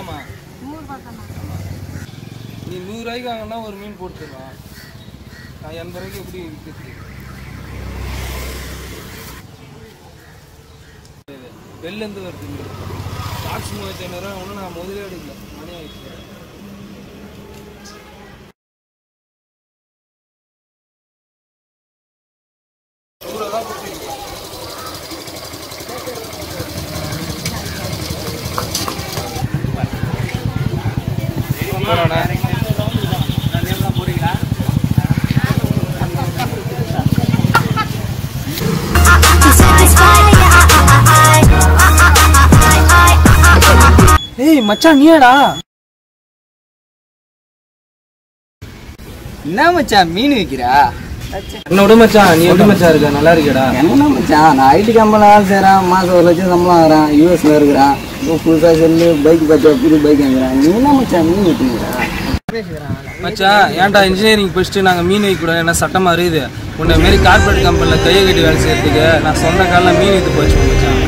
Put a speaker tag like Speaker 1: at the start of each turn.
Speaker 1: தானாமா
Speaker 2: நூறு பார்த்தோம்னா
Speaker 1: நீ நூறு ரூபாய்க்கு வாங்கினா ஒரு மீன் போட்டுருவான் நான் எண்பது ரூபாய்க்கு எப்படி விற்கிறது வெளிலேருந்து வருது மீன் பாக்ஸ் மூவாயிரத்தி ஐநூறுரூவா ஒன்றும் நான் முதலே எடுக்கல மணி ஆயிடுச்சு நூறு தான் கொடுத்துருக்கேன் போறானே ஏய் மச்சான் நீயாடா
Speaker 3: என்ன மச்சான் மீன் விற்கிறா
Speaker 1: என்ன விட மச்சான் நீ எப்படி மச்சான் இருக்க நல்லா இருக்கடா
Speaker 3: என்ன மச்சான் நான் ஐடி கம்பெனியில் வேலை செய்கிறேன் மாதம் ஒரு லட்சம் சம்பளம் ஆகிறேன் யூஎஸில் இருக்கிறேன் இப்போ புதுசாக செல்லு பைக் பார்த்தா புது பைக் வாங்குறேன் நீ என்ன மச்சான் மீன் விற்றுங்கிறா
Speaker 1: மச்சான் ஏன்டா இன்ஜினியரிங் படிச்சுட்டு நாங்கள் மீன் வைக்கூடாது என்ன சட்டமாக இருக்குது உன்னை மாரி கார்பரேட் கம்பெனியில் கையை கட்டி வேலை செய்யறதுக்கு நான் சொந்த காலில் மீன் வித்து போச்சு மச்சான்